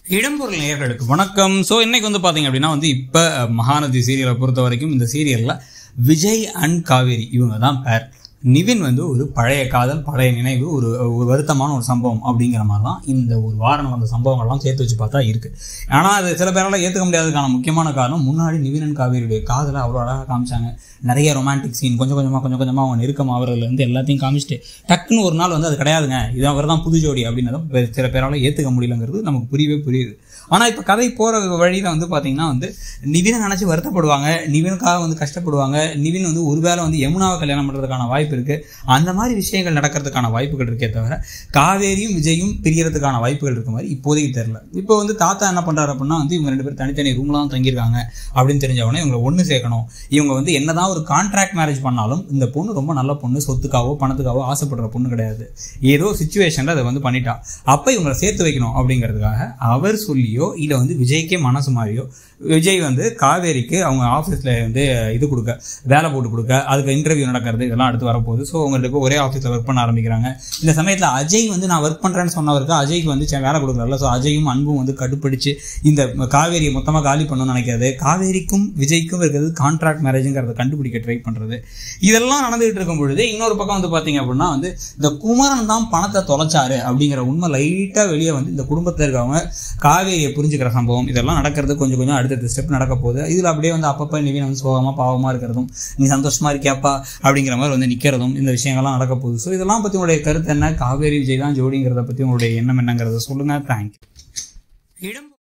இடம்பொருள் நேயர்களுக்கு வணக்கம் ஸோ இன்னைக்கு வந்து பார்த்தீங்க அப்படின்னா வந்து இப்போ மகாநதி சீரியலை பொறுத்த வரைக்கும் இந்த சீரியலில் விஜய் அண்ட் காவேரி இவங்க தான் பேர் நிவின் வந்து ஒரு பழைய காதல் பழைய நினைவு ஒரு ஒரு வருத்தமான ஒரு சம்பவம் அப்படிங்கிற மாதிரி தான் இந்த ஒரு வாரம் நடந்த சம்பவங்கள்லாம் சேர்த்து வச்சு பார்த்தா இருக்குது ஆனால் அது சில பேரால் ஏற்றுக்க முடியாததுக்கான முக்கியமான காரணம் முன்னாடி நிவின் அண்ட் காவேரியுடைய காதலை அவ்வளோ அழகாக காமிச்சாங்க நிறைய ரொமான்டிக் சீன் கொஞ்சம் கொஞ்சமாக கொஞ்சம் கொஞ்சமாக அவங்க நெருக்கம் ஆகிறதுலேருந்து எல்லாத்தையும் காமிச்சிட்டு டக்குன்னு ஒரு நாள் வந்து அது கிடையாதுங்க இது அவர் தான் புது ஜோடி அப்படின்னதும் பெ- சில பேரால் ஏற்றுக்க முடியலங்கிறது நமக்கு புரியவே புரியுது ஆனால் இப்போ கதை போகிற வழியில் வந்து பார்த்தீங்கன்னா வந்து நிவினை நினச்சி வருத்தப்படுவாங்க நிவினுக்காக வந்து கஷ்டப்படுவாங்க நிவின் வந்து ஒருவேளை வந்து யமுனாவை கல்யாணம் பண்ணுறதுக்கான வாய்ப்பு இருக்குது அந்த மாதிரி விஷயங்கள் நடக்கிறதுக்கான வாய்ப்புகள் இருக்கே தவிர காவேரியும் விஜயும் பிரியறதுக்கான வாய்ப்புகள் இருக்க மாதிரி இப்போதைக்கு தெரில இப்போ வந்து தாத்தா என்ன பண்ணுறாரு அப்படின்னா வந்து இவங்க ரெண்டு பேரும் தனித்தனி ரூம்ல தான் தங்கியிருக்காங்க அப்படின்னு தெரிஞ்சவொடனே இவங்களை ஒன்று சேர்க்கணும் இவங்க வந்து என்னதான் ஒரு கான்ட்ராக்ட் மேரேஜ் பண்ணாலும் இந்த பொண்ணு ரொம்ப நல்ல பொண்ணு சொத்துக்காவோ பணத்துக்காவோ ஆசைப்படுற பொண்ணு கிடையாது ஏதோ சுச்சுவேஷனில் அதை வந்து பண்ணிட்டா அப்போ இவங்களை சேர்த்து வைக்கணும் அப்படிங்கிறதுக்காக அவர் சொல்லியோ இல்லை வந்து விஜய்க்கே மனசு மாறியோ விஜய் வந்து காவேரிக்கு அவங்க ஆஃபீஸில் வந்து இது கொடுக்க வேலை போட்டு கொடுக்க அதுக்கு இன்டர்வியூ நடக்கிறது இதெல்லாம் அடுத்து வரப்போகுது ஸோ அவங்க ரெண்டு பேரும் ஒரே ஆஃபீஸில் ஒர்க் பண்ண ஆரம்பிக்கிறாங்க இந்த சமயத்தில் அஜய் வந்து நான் ஒர்க் பண்ணுறேன்னு சொன்னவருக்கு அஜய்க்கு வந்து சே- வேலை கொடுக்குறல ஸோ அஜயும் அன்பும் வந்து கடுப்பிடிச்சு இந்த காவேரியை மொத்தமாக காலி பண்ணணும்னு நினைக்காது காவேரிக்கும் விஜய்க்கும் இருக்கிறது கான்ட்ராக்ட் மேரேஜுங்கிறத கண்டுபிடிக்க ட்ரை பண்ணுறது இதெல்லாம் நடந்துகிட்டு இருக்கும் பொழுது இன்னொரு பக்கம் வந்து பார்த்தீங்க அப்படின்னா வந்து இந்த குமரன் தான் பணத்தை தொலைச்சாரு அப்படிங்கிற உண்மை லைட்டாக வெளியே வந்து இந்த குடும்பத்தில் இருக்கவங்க காவேரியை புரிஞ்சுக்கிற சம்பவம் இதெல்லாம் நடக்கிறது கொஞ்சம் கொஞ்சம் அடுத்தடுத்த ஸ்டெப் நடக்க போகுது இதில் அப்படியே வந்து அப்பப்போ நிவின் வந்து சோகமாக பாவமாக இருக்கிறதும் நீ சந்தோஷமா இருக்கியாப்பா அப்படிங்கிற மாதிரி வந்து நிற்கிறதும் இந்த விஷயங்கள்லாம் நடக்க போகுது ஸோ இதெல்லாம் பற்றி உங்களுடைய கருத்து என்ன காவேரி விஜய் தான் ஜோடிங்கிறத பற்றி உங்களுடைய எண்ணம் என்னங்கிறத சொல்லுங்கள் தேங்க்யூ இடம்